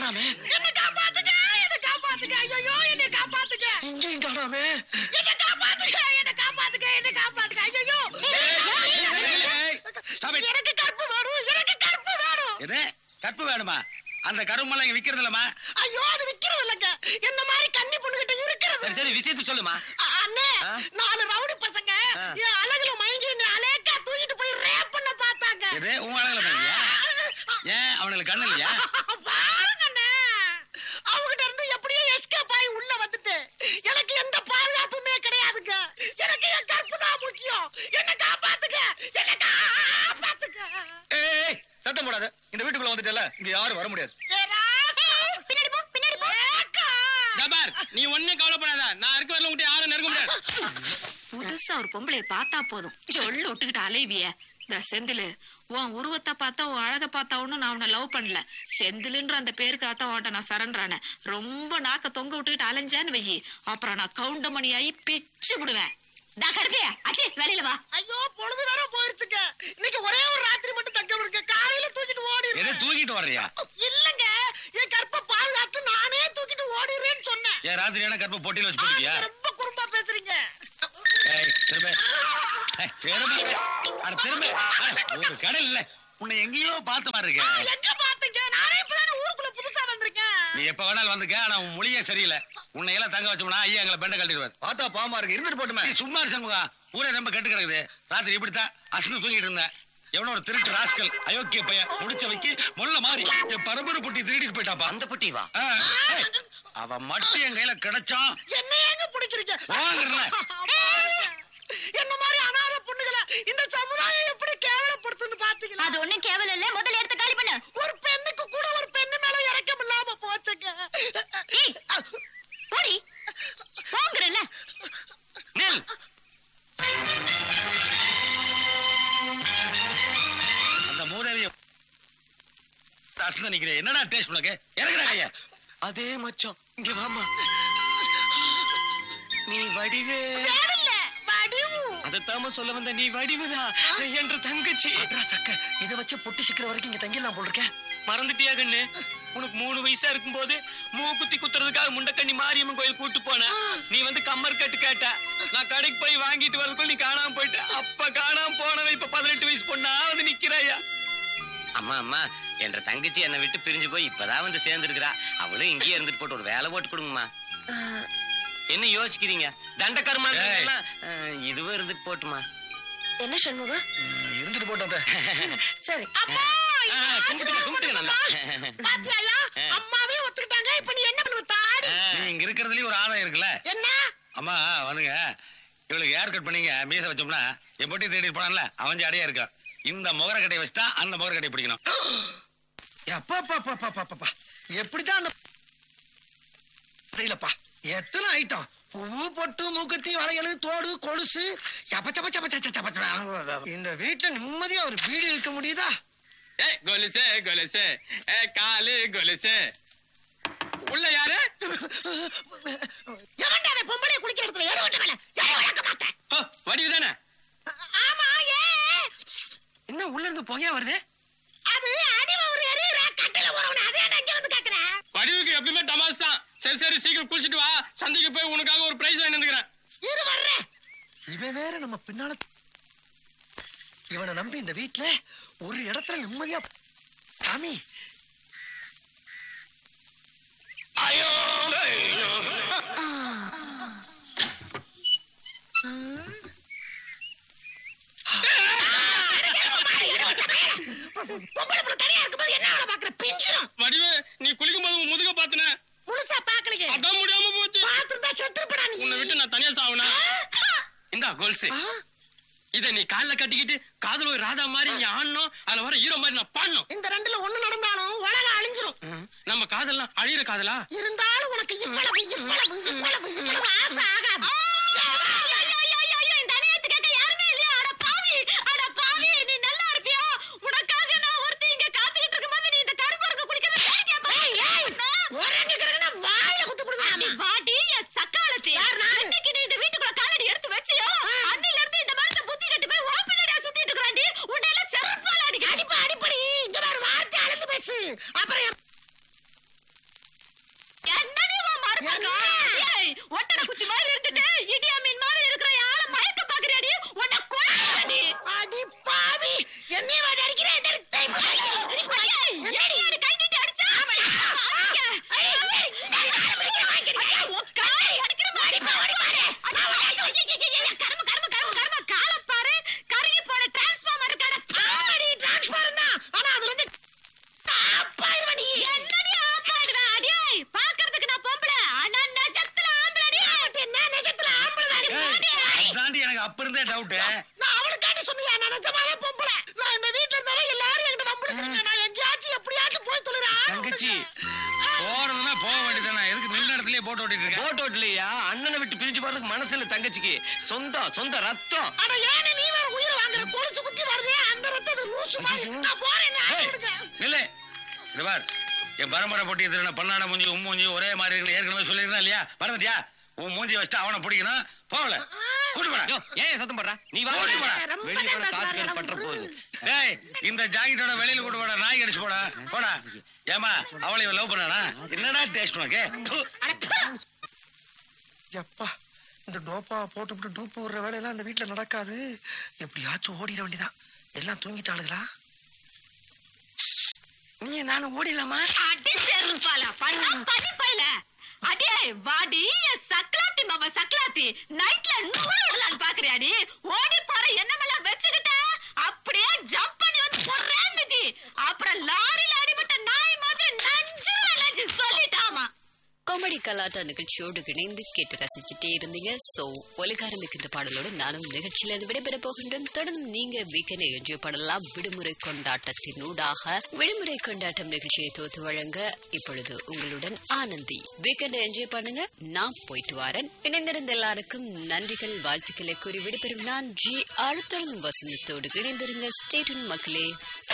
காணாமே என்ன காப்பாத்துங்க என்ன காப்பாத்துங்க ஐயோ என்ன காப்பாத்துங்க எங்கேயும் காணாமே என்ன காப்பாத்துங்க என்ன காப்பாத்துங்க என்ன காப்பாத்துங்க ஐயோ Stop it. எனக்கு கற்பு வேணும் எனக்கு கற்பு வேணும் எது கற்பு வேணுமா அந்த கருமெல்லாம் இங்க விக்கிறது இல்லம்மா ஐயோ அது விக்கிறது இல்லைங்க இந்த மாதிரி கன்னி பொண்ணுகிட்ட இருக்கிறது சரி சரி விஷயத்தை சொல்லுமா அ- அண்ணே ஆ? நாலு ரவுடி பசங்க ஆ. என் அழகுல மயங்கி என்னை அலேக்கா தூக்கிட்டு போய் ரேப் பண்ண பார்த்தாங்க எது உன் அழகுல பையன் ஏன் அவனுக்கு கண்ணு இல்லையா பாருங்கண்ணே அவங்கிட்ட இருந்து எப்படியோ எஸ்கேப் ஆகி உள்ள வந்துட்டு எனக்கு எந்த பாதுகாப்புமே கிடையாதுங்க எனக்கு என் கற்பு தான் முக்கியம் என்ன காப்பாத்துங்க என்ன காப்பாத்துங்க ஏய் சத்தம் போடாத இந்த வீட்டுக்குள்ள வந்துட்டல இங்க யாரும் வர முடியாது ஏ ராசா, பின்னாடி போ பின்னாடி போ ஏக்கா. ஜபார் நீ ஒண்ணும் கவலைப்படாத நான் இருக்க வரல உங்ககிட்ட யாரும் நெருங்க முடியாது புதுசா ஒரு பொம்பளைய பார்த்தா போதும் சொல்லு விட்டுக்கிட்டு அலைவிய இந்த செந்திலு உன் உருவத்தை பார்த்தா உன் அழக பார்த்தா ஒண்ணும் நான் உன்னை லவ் பண்ணல செந்திலுன்ற அந்த பேருக்காக உன்ட்ட நான் சரண்டானே ரொம்ப நாக்க தொங்க விட்டுக்கிட்டு அலைஞ்சேன்னு வையி அப்புறம் நான் கவுண்டமணி ஆகி பிச்சு விடுவேன் டா கருதியா அச்சி வெளியில வா ஐயோ பொழுது வேற போயிருச்சுங்க இன்னைக்கு ஒரே ஒரு ராத்திரி மட்டும் தங்க விடுங்க காலையில தூக்கிட்டு எது ஓடிடுறேன் தூக்கிட்டு வர்றியா இல்லங்க என் கற்பை பாதுகாத்து நானே தூக்கிட்டு ஓடிடுறேன்னு சொன்னேன் ஏன் ராத்திரியான கற்பு பொட்டியில வச்சு ஆ, போட்டுக்கியா நீங்க ரொம்ப குறும்பா பேசுறீங்க ஏய் திரும்ப ஏய், திரும்ப அட திரும்ப அட, ஒரு கடல் இல்ல உன்னை எங்கேயோ பார்த்த மாதிரி ஆ, இருக்க எங்க பாத்தீங்க நானே இப்பதானே ஊருக்குள்ள புதுசா வந்திருக்கேன் நீ எப்ப வேணாலும் வந்துக்க ஆனா உன் மொழியே சரியில்லை உன்னை எல்லாம் தங்க வச்சோம்னா ஐயா எங்களை பெண்ட கட்டிடுவார் பார்த்தா பாவமா இருக்கு இருந்துட்டு போட்டுமே நீ சும்மா இரு சண்முகா ஊரே ரொம்ப கெட்டு கிடக்குது ராத்திரி இப்படித்தான் அசந்து தூங்கிட்டு இருந்தேன் எவனோ ஒரு திருட்டு ராஸ்கல் அயோக்கிய பையன் முடிச்ச வைக்கி முள்ள மாறி என் பரம்பரை புட்டி திருடிட்டு போயிட்டாப்பா அந்த புட்டி வா ஆ, ஏய், அவன் மட்டும் என் கையில கிடைச்சான் என்ன ஏங்க பிடிக்கிறீங்க வாங்குறல. என்ன மாதிரி அனாதை பொண்ணுகளை இந்த சமுதாயம் எப்படி கேவலப்படுத்துன்னு பாத்தீங்களா அது ஒண்ணும் கேவலம் இல்ல முதல்ல எடுத்து காலி பண்ணு ஒரு பெண்ணுக்கு கூட ஒரு பெண்ணு மேல இறக்கம் இல்லாம போச்சுங்க போடி போங்கறல நில் அந்த மூதேவிய அசந்த நிக்கிறேன் என்னடா டேஸ்ட் உனக்கு இறங்குடா கையா அதே மச்சான் இங்க வாமா நீ வடிவே வேறில்ல வடிவு அதத்தாம சொல்ல வந்த நீ வடிவுதா என்ற தங்கச்சி சக்க இத வச்சு பொட்டி சிக்கிற வரைக்கும் இங்க தங்கிடலாம் போல் இருக்க மறந்துட்டியா கண்ணு உனக்கு மூணு வயசா இருக்கும்போது மூக்குத்தி குத்துறதுக்காக முண்டக்கண்ணி மாரியம்மன் கோயில் கூட்டு போன நீ வந்து கம்மர் கட்டு கேட்ட நான் கடைக்கு போய் வாங்கிட்டு வரதுக்குள்ள நீ காணாம போயிட்ட அப்ப காணாம போனவ இப்ப பதினெட்டு வயசு பொண்ணா வந்து நிக்கிறாயா அம்மா அம்மா என்ற தங்கச்சி என்னை விட்டு பிரிஞ்சு போய் இப்பதான் வந்து சேர்ந்துருக்கிறா அவளும் இங்கேயே இருந்துட்டு போட்டு ஒரு வேலை போட்டு கொடுங்கம்மா என்ன யோசிக்கிறீங்க தண்டக்கர்மா ஏய். இதுவும் இருந்துட்டு போட்டுமா என்ன சண்முகம் இருந்துட்டு போட்டோம் சரி அப்பா ஆ, கும்பிட்டுங்க கும்பிட்டுங்க நல்லா பாத்தியாயா அம்மாவே ஒத்துக்கிட்டாங்க இப்ப நீ என்ன பண்ணுவ தாடி நீ இங்க இருக்கிறதுலயும் ஒரு ஆதாயம் இருக்குல்ல என்ன அம்மா வந்துங்க இவளுக்கு ஹேர் கட் பண்ணீங்க மீச வச்சோம்னா என் பொட்டி தேடிட்டு போனான்ல அவன் ஜாடியா இருக்கான் இந்த முகர கட்டையை வச்சுதான் அந்த முகர கட்டையை பிடிக்கணும் அப்பா அப்பா அப்பா அப்பா அப்பா, அப்பா எப்படிதான் அந்த தெரியலப்பா எத்தனை ஐட்டம் பூ பொட்டு மூக்கத்தி வளையல் தோடு கொலுசு சப்ப சப்ப சப்ப சப்ப சப்ப சப்ப. இந்த வீட்டுல நிம்மதியா ஒரு வீடு இருக்க முடியுதா ஏ கொலுசே கொலுசே ஏ காலு கொலுசே உள்ள யாரு எவன்டா அவன் பொம்பளை குளிக்கிற இடத்துல எடு விட்ட மேல எடு விளக்க மாட்டேன் ஓ, வடிவு தானே ஆமா ஏ என்ன உள்ள இருந்து புகையா வருது அது அடிவ ஒரு எரியற கட்டில உறவன அதே நான் இங்க வந்து கேக்குறேன் வடிவுக்கு எப்பயுமே டமாஸ் தான் சரி சரி சீக்கிரம் குளிச்சிட்டு வா சந்தைக்கு போய் உனக்காக ஒரு பிரைஸ் வாங்கி வந்துக்கிறேன் இரு வர்றேன் இவன் வேற நம்ம பின்னால இவனை நம்பி இந்த வீட்டுல ஒரு இடத்துல நிம்மதியா சாமி பொம்பளை புள்ள தனியா இருக்கும்போது என்ன அவளை பாக்குற பிஞ்சிரும் வடிவு நீ குளிக்கும் போது உன் முதுக பாத்துன முழுசா பாக்கலையே அதான் முடியாம போச்சு பாத்துருந்தா செத்துருப்படா நீ உன்னை விட்டு நான் தனியா சாவுனா இந்தா கொலுசு ஆ? இத நீ கால்ல கட்டிக்கிட்டு காதல் ஒரு ராதா மாதிரி இங்க ஆடணும் அதுல வர ஹீரோ மாதிரி நான் பாடணும் இந்த ரெண்டுல ஒண்ணு நடந்தாலும் உலகம் அழிஞ்சிரும் நம்ம காதல்லாம் அழியிற காதலா இருந்தாலும் உனக்கு இவ்வளவு இவ்வளவு இவ்வளவு இவ்வளவு ஆசை ஆகாது இந்த அநியாயத்தை கேட்க யாருமே இல்லையா அட பாவி அட பாவி நீ நல்லா இருப்பியா உனக்காக நான் ஒருத்தி இங்க காத்துக்கிட்டு இருக்கும்போது நீ இந்த கருப்பருக்கு குடிக்கிறது வேடிக்கை பாரு. உறங்க கிடக்குன்னா வாயில குத்து நீ கொடுங்க வாடி என் சக்காலத்தி அன்னைக்கு நீ இந்த வீட்டுக்குள்ள காலடி எடுத்து வச்சியோ அன்னில இருந்து இந்த மரத்தை புத்தி கட்டி போய் ஓப்பினடியா சுத்திட்டு இருக்கறாண்டி உன்னை எல்லாம் செருப்பால அடிக்க அடிப்பா அடிப்படி இங்க வேற வார்த்தை அளந்து பேசு அப்புறம் என் ஏய், ஒட்டடை குச்சி மாதிரி இருந்துட்டு இடியா மீன் மாதிரி இருக்கிற என் ஆளை மயக்க பாக்குறியாடி உன்னை கொல்லுவேன்டி. அடி பாவி என்னைய வாடி அடிக்கிறேன் ஏய், என்னடி யாரு கை நீட்டி அடிச்சா? அடிங்க. ஐயா, உன் காலை அடிக்கிற மாதிரி பாரு. கரும, கரும, கரும, கரும. காலைப் பாரு. கருகி போன transformer இருக்கான. ஆமாடி டிரான்ஸ்பாரன் தான் ஆனா அதுல இருந்து ஆப்பாயிருவ நீ என்னடி ஆப்பாடுவ? அடியோய், பார்க்கறதுக்கு நான் பொம்பளை. ஆனா நிஜத்துல ஆம்பளடி. என்ன நிஜத்துல ஆம்பளை தாடி ஏய், அதாண்டி எனக்கு அப்ப இருந்தே டவுட் நான் அவளுக்காண்டி சொன்னியா நான் நிஜமாவே பொம்பளை நான் இந்த வீட்டுல இருந்தாலும் எல்லாரும் என்கிட்ட வம்பிடுங்க நான் எங்கேயாச்சும் எப்படியாச்சும் போய் தொழுறேன் தங்கச்சி போறதுன்னா போக வேண்டியதானே எதுக்கு நின்ன இடத்துலயே போட்டு ஓட்டிட்டு இருக்க போட்டோ இல்லையா அண்ணனை விட்டு பிரிஞ்சு போறதுக்கு மனசுல தங்கச்சிக்கு சொந்தம் சொந்த ரத்தம் ஆனா ஏன் நீ வேற உயிர் வாங்குற கொலுசு குத்தி வருதே அந்த ரத்தம் லூசு மாதிரி நான் போறேன் ஏய், ஆடுங்க நில்லு இது பார் என் பரம்பரை பொட்டி திருட பண்ணாட மூஞ்சி உம் மூஞ்சி ஒரே மாதிரி இருக்குன்னு ஏற்கனவே சொல்லியிருந்தேன் இல்லையா மறந்துட்டியா உன் மூஞ்சி வச்சுட்டு அவனை பிடிக்கணும் போகல கூட்டு போடா யோ, ஏன் சத்தம் போடுற நீ வா ஓடி போடா. ரொம்ப வெளிய போன தான் காத்து பேசுறாரு, பற்ற போகுது டேய் இந்த ஜாக்கெட்டோட வெளியில கூட்டு போடா நாய் கடிச்சு போடா போடா ஏமா அவளை இவன் லவ் பண்ணானா என்னடா டேஸ்ட் உனக்கு தூ. எப்பா இந்த டோப்பா போட்டுவிட்டு டூப்பு விடுற வேலையெல்லாம் இந்த வீட்டுல நடக்காது எப்படியாச்சும் ஓடிட வேண்டியதான் எல்லாம் தூங்கிட்டாளுங்களா நீ நானும் ஓடிடலாமா அடி செருப்பால, பண்ணா பண்ணி பையல. அடே, வாடி, என் சக்லாத்தி மாமா சக்லாத்தி. நைட்ல நூறு விடலான்னு பாக்குறியாடி? ஓடி போற எண்ணமெல்லாம் வச்சுக்கிட்ட, அப்படியே jump பண்ணி வந்து ஒரே மிதி. அப்புறம் லாரில அடிபட்ட நாய் மாதிரி நஞ்சு நஞ்சு சொல்லிட்டாமா காமெடி கலாட்டா நிகழ்ச்சியோடு இணைந்து கேட்டு ரசிச்சுட்டே இருந்தீங்க சோ ஒலிக்க ஆரம்பிக்கின்ற பாடலோடு நானும் நிகழ்ச்சியில இருந்து விடைபெற போகின்றோம் தொடர்ந்து நீங்க வீக்கெண்டை என்ஜாய் பண்ணலாம் விடுமுறை கொண்டாட்டத்தினூடாக விடுமுறை கொண்டாட்டம் நிகழ்ச்சியை தோத்து வழங்க இப்பொழுது உங்களுடன் ஆனந்தி வீக்கெண்டை என்ஜாய் பண்ணுங்க நான் போயிட்டு வரேன் இணைந்திருந்த எல்லாருக்கும் நன்றிகள் வாழ்த்துக்களை கூறி விடைபெறும் நான் ஜி அடுத்தொடர்ந்து வசந்தத்தோடு இணைந்திருங்க ஸ்டேட்டன் மக்களே